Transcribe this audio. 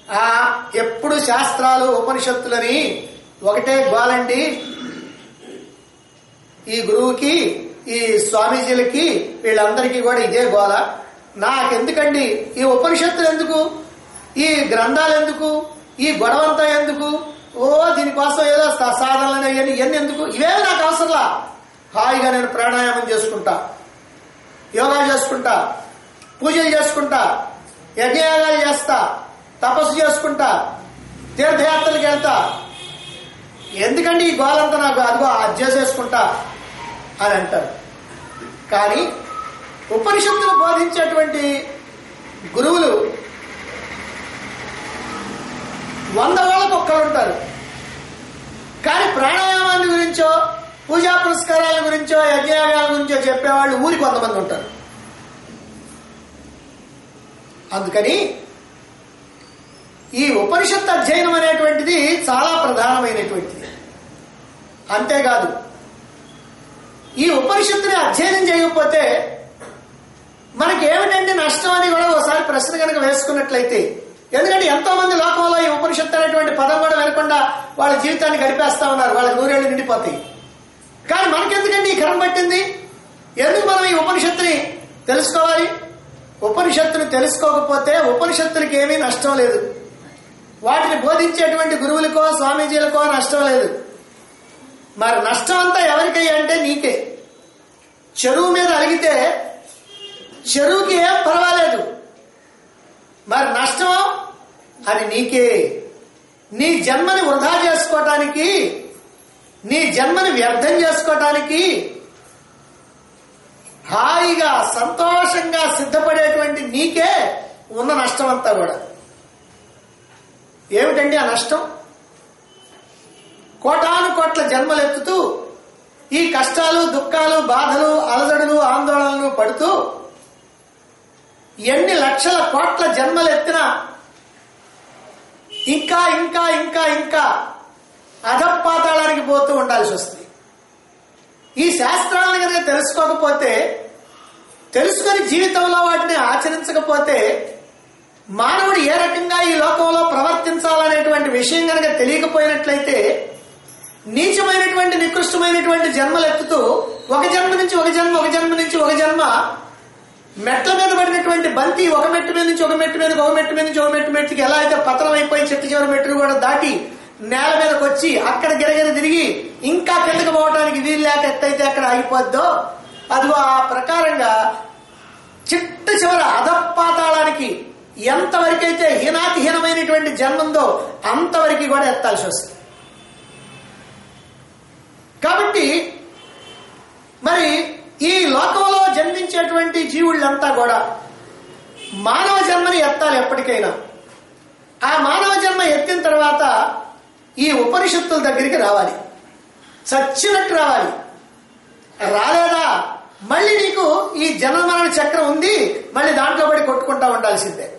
ఆ ఎప్పుడు శాస్త్రాలు ఉపనిషత్తులని ఒకటే గోలండి ఈ గురువుకి ఈ స్వామీజీలకి వీళ్ళందరికీ కూడా ఇదే గోల నాకెందుకండి ఈ ఉపనిషత్తులు ఎందుకు ఈ గ్రంథాలు ఎందుకు ఈ గొడవంతా ఎందుకు ఓ దీనికోసం ఏదో సా- సాధనలు ఇవన్నీ ఇవన్నీ ఎందుకు ఇవేమి నాకు అవసరంలా హాయిగా నేను ప్రాణాయామం చేసుకుంటా యోగా చేసుకుంటా పూజలు చేసుకుంటా యజ్ఞయాగాలు చేస్తా తపస్సు చేసుకుంటా తీర్థయాత్రలకు వెళ్తా ఎందుకండి ఈ గోలంతా నాకు అదిగో అది చేసేసుకుంటా అని అంటారు కానీ ఉపనిషత్తులు బోధించేటువంటి గురువులు వంద వాళ్ళకు ఒక్కరు ఉంటారు కానీ ప్రాణాయామాన్ని గురించో పూజా పురస్కారాల గురించో యజ్ఞయాగాల గురించో చెప్పేవాళ్ళు ఊరికి కొంతమంది ఉంటారు అందుకని ఈ ఉపనిషత్ అధ్యయనం అనేటువంటిది చాలా ప్రధానమైనటువంటిది అంతేకాదు ఈ ఉపనిషత్తుని అధ్యయనం చేయకపోతే మనకి ఏమిటండి నష్టం అని కూడా ఒకసారి ప్రశ్న కనుక వేసుకున్నట్లయితే ఎందుకంటే ఎంతో మంది లోకంలో ఈ ఉపనిషత్తు అనేటువంటి పదం కూడా వినకుండా వాళ్ళ జీవితాన్ని గడిపేస్తా ఉన్నారు వాళ్ళకి నూరేళ్లు నిండిపోతాయి కానీ మనకెందుకండి ఈ కరం పట్టింది ఎందుకు మనం ఈ ఉపనిషత్తుని తెలుసుకోవాలి ఉపనిషత్తుని తెలుసుకోకపోతే ఉపనిషత్తులకి ఏమీ నష్టం లేదు వాటిని బోధించేటువంటి గురువులకో స్వామీజీలకో నష్టం లేదు మరి నష్టం అంతా ఎవరికయ్యా అంటే నీకే చెరువు మీద అలిగితే చెరువుకి ఏం పర్వాలేదు మరి నష్టం అది నీకే నీ జన్మని వృధా చేసుకోవటానికి నీ జన్మని వ్యర్థం చేసుకోవటానికి హాయిగా సంతోషంగా సిద్ధపడేటువంటి నీకే ఉన్న నష్టం అంతా కూడా ఏమిటండి ఆ నష్టం కోటాను కోట్ల జన్మలెత్తుతూ ఈ కష్టాలు దుఃఖాలు బాధలు అలజడులు ఆందోళనలు పడుతూ ఎన్ని లక్షల కోట్ల జన్మలెత్తినా ఇంకా ఇంకా ఇంకా ఇంకా అధపాతాళానికి పోతూ ఉండాల్సి వస్తుంది ఈ శాస్త్రాలను కనుక తెలుసుకోకపోతే తెలుసుకొని జీవితంలో వాటిని ఆచరించకపోతే మానవుడు ఏ రకంగా ఈ లోకంలో ప్రవర్తించాలనేటువంటి విషయం కనుక తెలియకపోయినట్లయితే నీచమైనటువంటి నికృష్టమైనటువంటి జన్మలు ఎత్తుతూ ఒక జన్మ నుంచి ఒక జన్మ ఒక జన్మ నుంచి ఒక జన్మ మెట్ల మీద పడినటువంటి బంతి ఒక మెట్టు మీద నుంచి ఒక మెట్టు మీదకి ఒక మెట్టు మీద నుంచి ఒక మెట్టు మెట్టుకి ఎలా అయితే పతనం అయిపోయి చెట్టు చివరి మెట్టును కూడా దాటి నేల మీదకి వచ్చి అక్కడ గిరగిర తిరిగి ఇంకా కిందకి పోవడానికి వీలు లేక ఎత్తైతే అక్కడ ఆగిపోద్దో అదిగో ఆ ప్రకారంగా చిట్ట చివర అధపాతాళానికి ఎంతవరకైతే హీనాతి హీనమైనటువంటి జన్మందో అంతవరకు కూడా ఎత్తాల్సి వస్తుంది కాబట్టి మరి ఈ లోకంలో జన్మించేటువంటి జీవుళ్ళంతా కూడా మానవ జన్మని ఎత్తాలి ఎప్పటికైనా ఆ మానవ జన్మ ఎత్తిన తర్వాత ఈ ఉపనిషత్తుల దగ్గరికి రావాలి చచ్చినట్టు రావాలి రాలేదా మళ్ళీ నీకు ఈ జన్మ మరణ చక్రం ఉంది మళ్ళీ దాంట్లో పడి కొట్టుకుంటా ఉండాల్సిందే